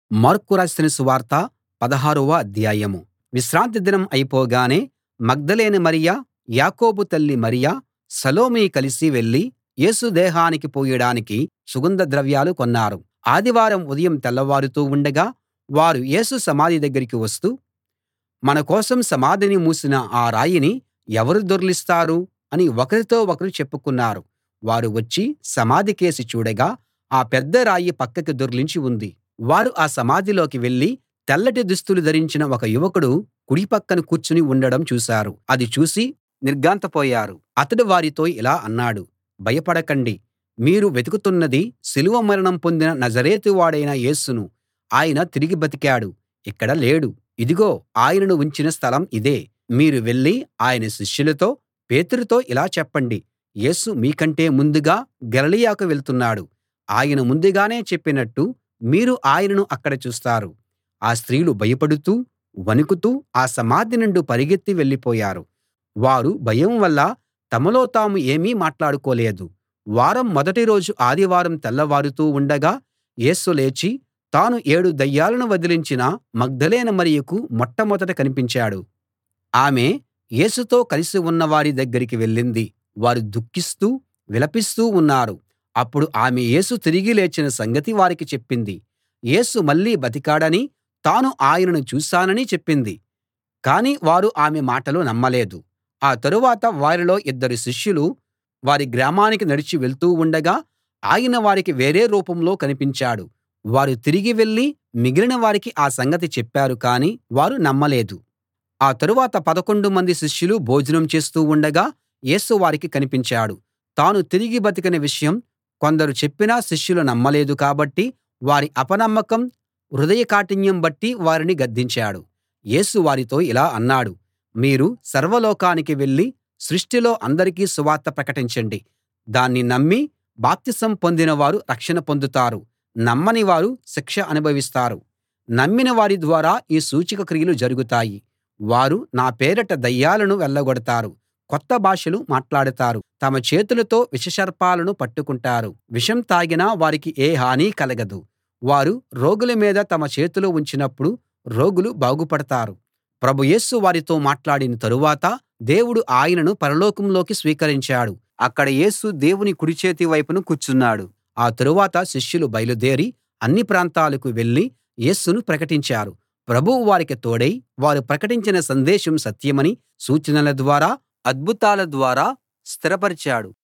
mark రాసిన సువార్త పదహారవ అధ్యాయం విశ్రాంతి దినం అయిపోగానే మగ్దలేనే మరియ యాకోబు తల్లి మరియ సలోమి కలిసి వెళ్లి యేసు దేహానికి పూయడానికి సుగంధ ద్రవ్యాలు కొన్నారు ఆదివారం ఉదయం తెల్లవారుతూ ఉండగా వారు యేసు సమాధి దగ్గరికి వస్తూ మన కోసం సమాధిని మూసిన ఆ రాయిని ఎవరు దొర్లిస్తారు అని ఒకరితో ఒకరు చెప్పుకున్నారు వారు వచ్చి సమాధి కేసి చూడగా ఆ పెద్ద రాయి పక్కకి దొర్లించి ఉంది వారు ఆ సమాధిలోకి వెళ్లి తెల్లటి దుస్తులు ధరించిన ఒక యువకుడు కుడి పక్కన కూర్చుని ఉండడం చూశారు అది చూసి నిర్ఘాంతపోయారు అతడు వారితో ఇలా అన్నాడు భయపడకండి మీరు వెతుకుతున్నది సిలువ మరణం పొందిన నజరేతు వాడైన యేసును ఆయన తిరిగి బతికాడు ఇక్కడ లేడు ఇదిగో ఆయనను ఉంచిన స్థలం ఇదే మీరు వెళ్లి ఆయన శిష్యులతో పేతురుతో ఇలా చెప్పండి యేసు మీకంటే ముందుగా గలిలయకు వెళ్తున్నాడు ఆయన ముందుగానే చెప్పినట్టు మీరు ఆయనను అక్కడ చూస్తారు ఆ స్త్రీలు భయపడుతూ వణుకుతూ ఆ సమాధి నుండి పరుగెత్తి వెళ్ళిపోయారు వారు భయం వల్ల తమలో తాము ఏమీ మాట్లాడుకోలేదు వారం మొదటి రోజు ఆదివారం తెల్లవారుతూ ఉండగా యేసు లేచి తాను ఏడు దయ్యాలను వదిలించిన మగ్దలేనే మరియకు మొట్టమొదట కనిపించాడు ఆమె యేసుతో కలిసి ఉన్నవారి దగ్గరికి వెళ్ళింది వారు దుఃఖిస్తూ విలపిస్తూ ఉన్నారు అప్పుడు ఆమె యేసు తిరిగి లేచిన సంగతి వారికి చెప్పింది యేసు మళ్ళీ బతికాడనీ తాను ఆయనను చూశాననీ చెప్పింది కానీ వారు ఆమె మాటలు నమ్మలేదు ఆ తరువాత వారిలో ఇద్దరు శిష్యులు వారి గ్రామానికి నడిచి వెళ్తూ ఉండగా ఆయన వారికి వేరే రూపంలో కనిపించాడు వారు తిరిగి వెళ్లి మిగిలిన వారికి ఆ సంగతి చెప్పారు కానీ వారు నమ్మలేదు ఆ తరువాత పదకొండు మంది శిష్యులు భోజనం చేస్తూ ఉండగా యేసు వారికి కనిపించాడు తాను తిరిగి బతికిన విషయం కొందరు చెప్పినా శిష్యులు నమ్మలేదు కాబట్టి వారి అపనమ్మకం హృదయ కాఠిన్యం బట్టి వారిని గద్దించాడు యేసు వారితో ఇలా అన్నాడు మీరు సర్వలోకానికి వెళ్ళి సృష్టిలో అందరికీ సువార్త ప్రకటించండి దాన్ని నమ్మి బాప్తిసం పొందిన వారు రక్షణ పొందుతారు నమ్మని వారు శిక్ష అనుభవిస్తారు నమ్మిన వారి ద్వారా ఈ సూచక క్రియలు జరుగుతాయి వారు నా పేరిట దయ్యాలను వెళ్ళగొడతారు కొత్త భాషలు మాట్లాడతారు తమ చేతులతో విషసర్పాలను పట్టుకుంటారు విషం తాగినా వారికి ఏ హానీ కలగదు వారు రోగుల మీద తమ చేతులు ఉంచినప్పుడు రోగులు బాగుపడతారు ప్రభు యేసు వారితో మాట్లాడిన తరువాత దేవుడు ఆయనను పరలోకంలోకి స్వీకరించాడు అక్కడ యేసు దేవుని కుడి చేతి వైపున కూర్చున్నాడు ఆ తరువాత శిష్యులు బయలుదేరి అన్ని ప్రాంతాలకు వెళ్ళి యేసును ప్రకటించారు ప్రభువు వారికి తోడై వారు ప్రకటించిన సందేశం సత్యమని సూచనల ద్వారా అద్భుతాల ద్వారా స్థిరపరిచాడు